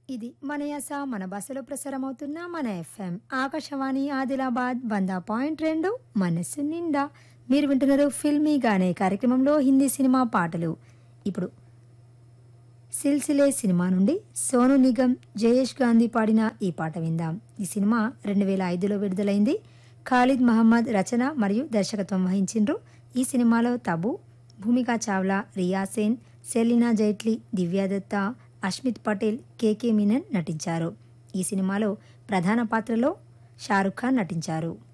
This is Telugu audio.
ఇది మన యాస మన భాషలో ప్రసారమవుతున్న మన ఎఫ్ఎం ఆకాశవాణి ఆదిలాబాద్ వంద పాయింట్ రెండు మనస్సు నిండా మీరు వింటున్నారు ఫిల్మీగానే కార్యక్రమంలో హిందీ సినిమా పాటలు ఇప్పుడు సిల్సిలే సినిమా నుండి సోను నిగమ్ జయేష్ గాంధీ పాడిన ఈ పాట విందాం ఈ సినిమా రెండు వేల ఐదులో విడుదలైంది ఖాలిద్ మహమ్మద్ రచన మరియు దర్శకత్వం వహించిండ్రు ఈ సినిమాలో తబు భూమికా చావ్లా రియా సేన్ సెలీనా జైట్లీ దివ్యాదత్త అష్మిత్ పటేల్ కేకే మీనన్ నటించారు ఈ సినిమాలో ప్రధాన పాత్రలో షారుఖ్ ఖాన్ నటించారు